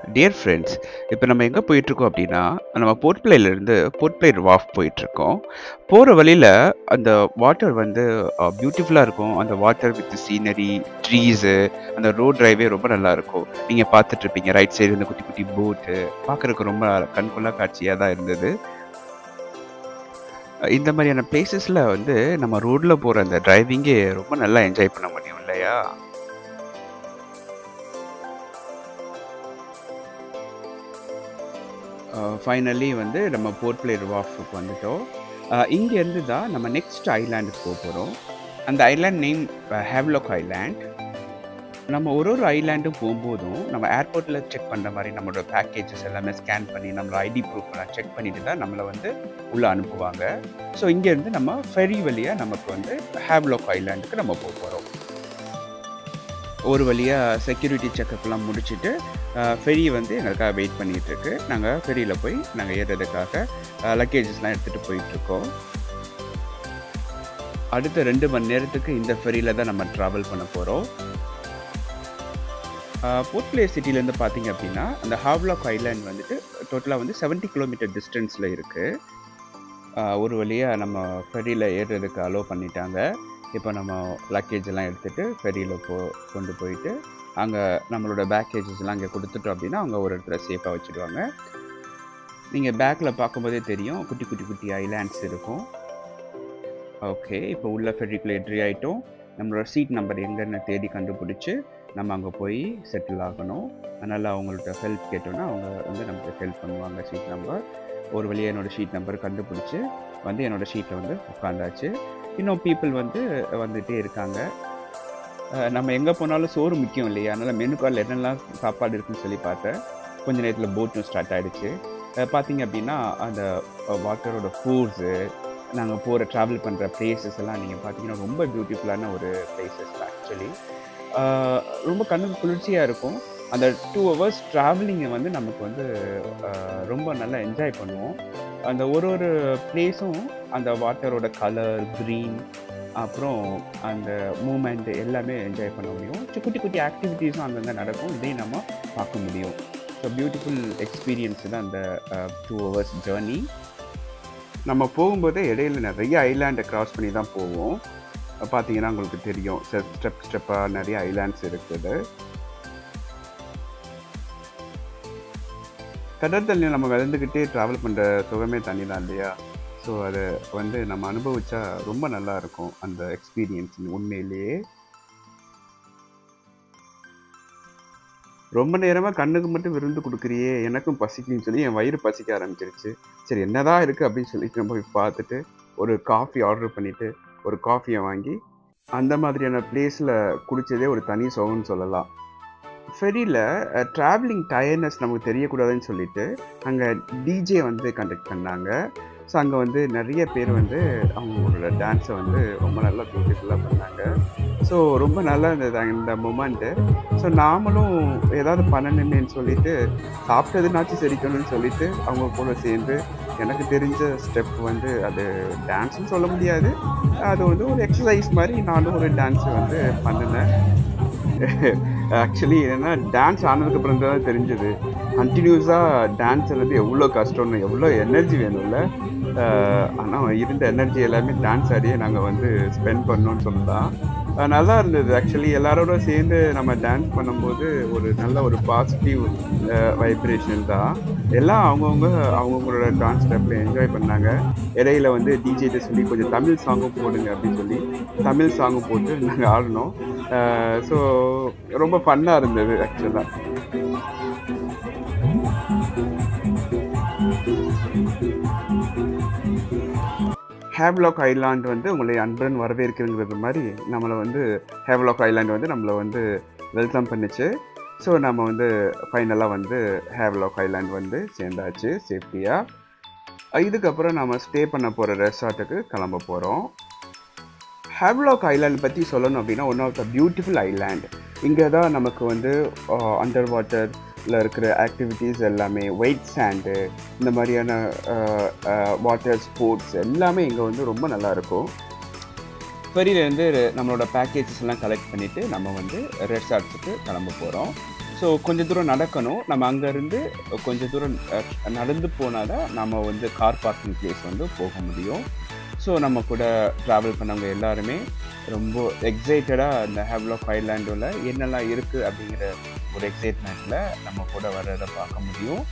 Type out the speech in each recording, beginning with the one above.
dear friends இப்போ நம்ம எங்கே போயிட்டுருக்கோம் அப்படின்னா நம்ம போர்ட் பிளேலேருந்து போர்ட் பிளேயர் வாஃப் போயிட்டுருக்கோம் போகிற வழியில் அந்த வாட்டர் வந்து பியூட்டிஃபுல்லாக இருக்கும் அந்த வாட்டர் வித் சீனரி ட்ரீஸு அந்த ரோட் டிரைவே ரொம்ப நல்லா இருக்கும் நீங்கள் பார்த்துட்ருப்பீங்க ரைட் சைடு இந்த குட்டி குட்டி போட்டு பார்க்குறதுக்கு ரொம்ப கண்கொள்ளா காட்சியாக தான் இருந்தது இந்த மாதிரியான பிளேசஸில் வந்து நம்ம ரோட்டில் போகிற அந்த டிரைவிங்கே ரொம்ப நல்லா என்ஜாய் பண்ண முடியும் இல்லையா ஃபைனலி வந்து நம்ம போர்ட் பிளேயர் வாஃபுக்கு வந்துட்டோம் இங்கேருந்து தான் நம்ம நெக்ஸ்ட் ஐலாண்டுக்கு போக போகிறோம் அந்த ஐலாண்ட் நேம் ஹேவ்லாக் ஐலாண்ட் நம்ம ஒரு ஒரு ஐலாண்டும் போகும்போதும் நம்ம ஏர்போர்ட்டில் செக் பண்ணுற மாதிரி நம்மளோட பேக்கேஜஸ் எல்லாமே ஸ்கேன் பண்ணி நம்மளோட ஐடி ப்ரூஃப் எல்லாம் செக் பண்ணிட்டு தான் நம்மளை வந்து உள்ளே அனுப்புவாங்க ஸோ இங்கேருந்து நம்ம ஃபெரி வழியாக நமக்கு வந்து ஹேவ்லாக் ஐலாண்டுக்கு நம்ம போக போகிறோம் ஒரு வழியாக செக்யூரிட்டி செக்கப்லாம் முடிச்சுட்டு ஃபெரி வந்து எங்களுக்காக வெயிட் பண்ணிகிட்ருக்கு நாங்கள் ஃபெரியில் போய் நாங்கள் ஏறுறதுக்காக லக்கேஜஸ்லாம் எடுத்துகிட்டு போயிட்டுருக்கோம் அடுத்த ரெண்டு மணி நேரத்துக்கு இந்த ஃபெரியில் தான் நம்ம ட்ராவல் பண்ண போகிறோம் போர்ட் பிளேயர் சிட்டிலேருந்து பார்த்தீங்க அப்படின்னா அந்த ஹாவ்லாக் ஐலாண்ட் வந்துட்டு டோட்டலாக வந்து செவன்ட்டி கிலோமீட்டர் டிஸ்டன்ஸில் இருக்குது ஒரு வழியாக நம்ம ஃபெரியில் ஏறுறதுக்கு அலோவ் பண்ணிட்டாங்க இப்போ நம்ம லக்கேஜ் எல்லாம் எடுத்துகிட்டு ஃபெரியில் போ கொண்டு போயிட்டு அங்கே நம்மளோட பேக்கேஜஸ்லாம் அங்கே கொடுத்துட்டோம் அப்படின்னா அவங்க ஒரு இடத்துல சேஃபாக வச்சுடுவாங்க நீங்கள் பேக்கில் பார்க்கும்போதே தெரியும் குட்டி குட்டி குட்டி ஐலாண்ட்ஸ் இருக்கும் ஓகே இப்போ உள்ள ஃபெரிக்குள்ளே என்ட்ரி ஆகிட்டோம் நம்மளோட சீட் நம்பர் எங்கன்னு தேடி கண்டுபிடிச்சி நம்ம அங்கே போய் செட்டில் ஆகணும் அதனால் அவங்கள்ட்ட ஹெல்ப் கேட்டோன்னா அவங்க வந்து நமக்கு ஹெல்ப் பண்ணுவாங்க சீட் நம்பர் ஒரு வழியாக என்னோடய ஷீட் நம்பர் கண்டுபிடிச்சி வந்து என்னோடய ஷீட்டில் வந்து உட்காந்தாச்சு இன்னும் பீப்புள் வந்து வந்துகிட்டே இருக்காங்க நம்ம எங்கே போனாலும் சோறு முக்கியம் இல்லையா அதனால் மெனு கார்டில் என்னெல்லாம் சாப்பாடு இருக்குன்னு சொல்லி பார்த்தேன் கொஞ்ச நேரத்தில் போட்டும் ஸ்டார்ட் ஆகிடுச்சு பார்த்தீங்க அப்படின்னா அந்த வாட்டரோட ஃபூட்ஸு நாங்கள் போகிற ட்ராவல் பண்ணுற பிளேசஸ் எல்லாம் நீங்கள் பார்த்தீங்கன்னா ரொம்ப பியூட்டிஃபுல்லான ஒரு பிளேசஸ் ஆக்சுவலி ரொம்ப கண்ணுக்கு குளிர்ச்சியாக இருக்கும் அந்த டூ ஹவர்ஸ் ட்ராவலிங்கை வந்து நமக்கு வந்து ரொம்ப நல்லா என்ஜாய் பண்ணுவோம் அந்த ஒரு ஒரு பிளேஸும் அந்த வாட்டரோட கலர் க்ரீன் அப்புறம் அந்த மூமெண்ட் எல்லாமே என்ஜாய் பண்ண முடியும் குட்டி குட்டி ஆக்டிவிட்டீஸும் அங்கங்கே நடக்கும் இதையும் நம்ம பார்க்க முடியும் ஸோ பியூட்டிஃபுல் எக்ஸ்பீரியன்ஸ் தான் அந்த டூ ஹவர்ஸ் ஜேர்னி நம்ம போகும்போதே இடையில நிறைய ஐலாண்டை க்ராஸ் பண்ணி தான் போவோம் பார்த்தீங்கன்னா உங்களுக்கு தெரியும் ஸ்டெப் ஸ்டெப்பாக நிறைய ஐலாண்ட்ஸ் இருக்குது கடல் தண்ணி நம்ம கலந்துக்கிட்டே ட்ராவல் பண்ணுற சுகமே தண்ணி தான் இல்லையா ஸோ அதை வந்து நம்ம அனுபவிச்சா ரொம்ப நல்லா இருக்கும் அந்த எக்ஸ்பீரியன்ஸ் உண்மையிலேயே ரொம்ப நேரமாக கண்ணுக்கு மட்டும் விருந்து கொடுக்குறியே எனக்கும் பசிக்குன்னு சொல்லி என் வயிறு பசிக்க ஆரம்பிச்சிருச்சு சரி என்னதான் இருக்குது அப்படின்னு சொல்லிட்டு நம்ம போய் பார்த்துட்டு ஒரு காஃபி ஆர்டர் பண்ணிவிட்டு ஒரு காஃபியை வாங்கி அந்த மாதிரியான பிளேஸில் குடித்ததே ஒரு தனி சுகம்னு சொல்லலாம் ஃபெரியில் ட்ராவலிங் டயர்னஸ் நமக்கு தெரியக்கூடாதுன்னு சொல்லிட்டு அங்கே டிஜே வந்து கண்டக்ட் பண்ணாங்க ஸோ அங்கே வந்து நிறைய பேர் வந்து அவங்களோட டான்ஸை வந்து ரொம்ப நல்லா பியூட்டிஃபுல்லாக பண்ணாங்க ஸோ ரொம்ப நல்லா இருந்தது இந்த மூமெண்ட்டு ஸோ நாமளும் ஏதாவது பண்ணணுமேன்னு சொல்லிட்டு சாப்பிட்டதுனாச்சும் சரிக்கணும்னு சொல்லிட்டு அவங்க கூட சேர்ந்து எனக்கு தெரிஞ்ச ஸ்டெப் வந்து அது டான்ஸ்னு சொல்ல முடியாது அது வந்து ஒரு எக்ஸசைஸ் மாதிரி நானும் ஒரு டான்ஸ் வந்து பண்ணினேன் ஆக்சுவலி என்னென்னா டான்ஸ் ஆனதுக்கப்புறம் தான் தெரிஞ்சது கண்டினியூஸாக டான்ஸ் வந்து எவ்வளோ கஷ்டம்னு எவ்வளோ எனர்ஜி வேணும்ல ஆனால் இருந்த எனர்ஜி எல்லாமே டான்ஸ் ஆடியே நாங்கள் வந்து ஸ்பெண்ட் பண்ணோன்னு சொல்லலாம் நல்லா இருந்தது ஆக்சுவலி எல்லாரோட சேர்ந்து நம்ம டான்ஸ் பண்ணும்போது ஒரு நல்ல ஒரு பாசிட்டிவ் வைப்ரேஷன் தான் எல்லாம் அவங்கவுங்க அவங்கவுங்களோட டான்ஸ் ஸ்டெப்பில் என்ஜாய் பண்ணாங்க இடையில வந்து டிஜேட்ட சொல்லி கொஞ்சம் தமிழ் சாங்கும் போடுங்க அப்படின்னு சொல்லி தமிழ் சாங்கும் போட்டு நாங்கள் ஆடினோம் ஸோ ரொம்ப ஃபன்னாக இருந்தது ஆக்சுவலாக ஹேவ்லாக் ஐலாண்ட் வந்து உங்களை அன்புடன் வரவேற்கிறங்கிறது மாதிரி நம்மளை வந்து ஹேவ்லாக் ஐலாண்ட் வந்து நம்மளை வந்து வெல்கம் பண்ணிச்சு ஸோ நம்ம வந்து ஃபைனலாக வந்து ஹேவ்லாக் ஐலாண்ட் வந்து சேர்ந்தாச்சு சேஃப்டியாக இதுக்கப்புறம் நம்ம ஸ்டே பண்ண போகிற ரெசார்ட்டுக்கு கிளம்ப போகிறோம் ஹேவ்லாக் ஐலாண்ட் பற்றி சொல்லணும் அப்படின்னா one of the beautiful island இங்கே தான் நமக்கு வந்து அண்டர் வாட்டரில் இருக்கிற ஆக்டிவிட்டீஸ் எல்லாமே ஒயிட் சாண்டு இந்த மாதிரியான வாட்டர் ஸ்போர்ட்ஸ் எல்லாமே இங்கே வந்து ரொம்ப நல்லாயிருக்கும் ஃபெரியிலேருந்து நம்மளோட பேக்கேஜஸ் எல்லாம் கலெக்ட் பண்ணிவிட்டு நம்ம வந்து ரெசார்ட்ஸுக்கு கிளம்ப போகிறோம் ஸோ கொஞ்சம் தூரம் நடக்கணும் நம்ம அங்கேருந்து கொஞ்சம் தூரம் அஹ், நடந்து போனால் தான் நம்ம வந்து கார் பார்க்கிங் பிளேஸ் வந்து போக முடியும் ஸோ நம்ம கூட ட்ராவல் பண்ணவங்க எல்லாருமே ரொம்ப எக்ஸைட்டடாக இந்த ஹேவ்லாக் ஐலாண்டில் என்னெல்லாம் இருக்குது அப்படிங்கிற ஒரு எக்ஸைட்மெண்ட்டில் நம்ம கூட வர்றதை பார்க்க முடியும்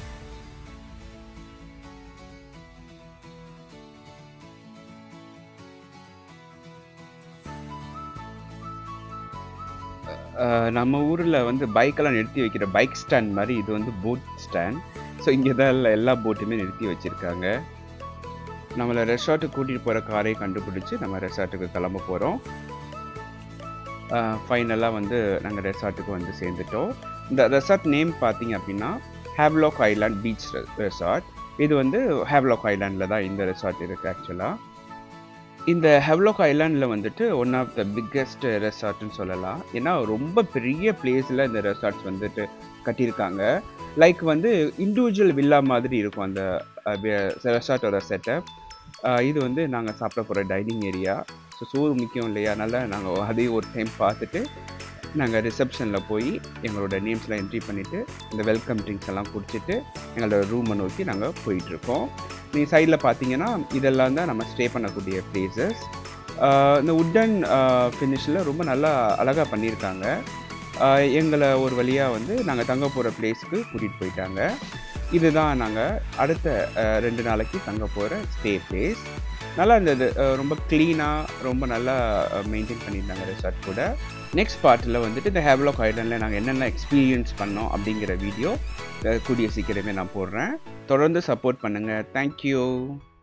அஹ் நம்ம ஊரில் வந்து பைக்கெல்லாம் நிறுத்தி வைக்கிற பைக் ஸ்டாண்ட் மாதிரி இது வந்து போட் ஸ்டாண்ட் ஸோ இங்கே தான் எல்லா எல்லா போட்டுமே நிறுத்தி வச்சுருக்காங்க நம்மளை ரெசார்ட்டுக்கு கூட்டிகிட்டு போகிற காரை கண்டுபிடிச்சி நம்ம ரெசார்ட்டுக்கு கிளம்ப போகிறோம் ஃபைனலாக வந்து நாங்கள் ரெசார்ட்டுக்கு வந்து சேர்ந்துட்டோம் இந்த ரெசார்ட் நேம் பார்த்தீங்க அப்படின்னா ஹேவ்லாக் ஐலாண்ட் பீச் ரெசார்ட் இது வந்து ஹேவ்லாக் ஐலாண்டில் தான் இந்த ரெசார்ட் இருக்குது ஆக்சுவலாக இந்த ஹெவ்லாக் ஐலாண்டில் வந்துட்டு ஒன் ஆஃப் த பிக்கெஸ்ட் ரெசார்ட்னு சொல்லலாம் ஏன்னா ரொம்ப பெரிய பிளேஸில் இந்த ரெசார்ட்ஸ் வந்துட்டு கட்டியிருக்காங்க லைக் வந்து இண்டிவிஜுவல் வில்லா மாதிரி இருக்கும் அந்த ரெசார்ட்டோட செட்டப் இது வந்து நாங்கள் சாப்பிட போகிற டைனிங் ஏரியா ஸோ சோறு முக்கியம் இல்லையா அதனால் நாங்கள் அதையும் ஒரு டைம் பார்த்துட்டு நாங்கள் ரிசப்ஷனில் போய் எங்களோட நேம்ஸ்லாம் என்ட்ரி பண்ணிவிட்டு இந்த வெல்கம் ட்ரிங்க்ஸ் எல்லாம் குடிச்சிட்டு எங்களோட ரூமை நோக்கி நாங்கள் போயிட்டுருக்கோம் நீ சைடில் பார்த்தீங்கன்னா இதெல்லாம் தான் நம்ம ஸ்டே பண்ணக்கூடிய பிளேசஸ் இந்த உட்டன் ஃபினிஷில் ரொம்ப நல்லா அழகாக பண்ணியிருக்காங்க ஆஹ் எங்களை ஒரு வழியாக வந்து நாங்கள் தங்க போகிற பிளேஸ்க்கு கூட்டிகிட்டு போயிட்டாங்க இதுதான் நாங்கள் அடுத்த ஆஹ் ரெண்டு நாளைக்கு தங்க போகிற ஸ்டே பிளேஸ் நல்லா இருந்தது ஆஹ் ரொம்ப க்ளீனாக ரொம்ப நல்லா மெயின்டைன் பண்ணியிருந்தாங்க ரெசார்ட் கூட நெக்ஸ்ட் பார்ட்டில் வந்துட்டு இந்த ஹேவ்லாக் ஐலண்டில் நாங்கள் என்னென்ன எக்ஸ்பீரியன்ஸ் பண்ணோம் அப்படிங்கிற வீடியோ கூடிய சீக்கிரமே நான் போடுறேன் தொடர்ந்து சப்போர்ட் பண்ணுங்கள் தேங்க்யூ